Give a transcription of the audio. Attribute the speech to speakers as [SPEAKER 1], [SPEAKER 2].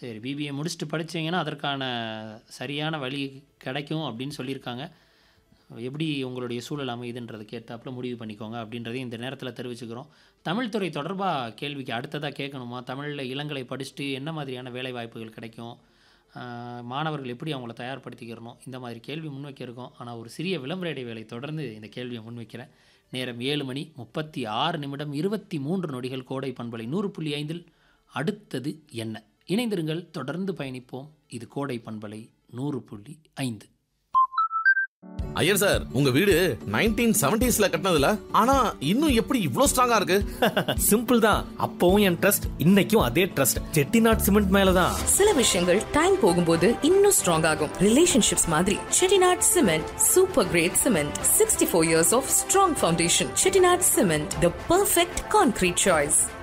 [SPEAKER 1] சரி பிபிஏ முடிச்சுட்டு படிச்சீங்கன்னா அதற்கான சரியான வழி கிடைக்கும் அப்படின்னு சொல்லியிருக்காங்க எப்படி உங்களுடைய சூழல் அமையுதுன்றதை கேட்டாப்புல முடிவு பண்ணிக்கோங்க அப்படின்றதையும் இந்த நேரத்தில் தெரிவிச்சுக்கிறோம் தமிழ் துறை தொடர்பாக கேள்விக்கு அடுத்ததாக கேட்கணுமா தமிழில் இளங்கலை படிச்சுட்டு என்ன மாதிரியான வேலை வாய்ப்புகள் கிடைக்கும் ஆஹ் மாணவர்கள் எப்படி அவங்கள தயார்படுத்திக்கிறணும் இந்த மாதிரி கேள்வி முன்வைக்க இருக்கோம் ஆனால் ஒரு சிறிய விளம்பர இடைவேளை தொடர்ந்து இந்த கேள்வியை முன்வைக்கிறேன் நேரம் ஏழு மணி முப்பத்தி ஆறு நிமிடம் இருபத்தி மூன்று நொடிகள் கோடை பண்பலை நூறு புள்ளி ஐந்தில் அடுத்தது என்ன இணைந்திருங்கள் தொடர்ந்து பயணிப்போம் இது கோடை பண்பலை நூறு புள்ளி ஐந்து
[SPEAKER 2] ஐயர் சார் உங்க வீடு நைன்டீன் செவன்டிஸ்ல கட்டினதுல ஆனா இன்னும் எப்படி இவ்ளோ ஸ்ட்ராங்கா இருக்கு
[SPEAKER 3] சிம்பிள் தான் அப்பவும் என் ட்ரஸ்ட் இன்னைக்கும் அதே ட்ரஸ்ட் செட்டிநாட் சிமெண்ட் மேலதான்
[SPEAKER 4] சில விஷயங்கள் டைம் போகும்போது இன்னும் ஸ்ட்ராங் ஆகும் ரிலேஷன்ஷிப்ஸ் மாதிரி Chettinad cement super great cement sixty four years of strong foundation Chettinad cement the perfect concrete choice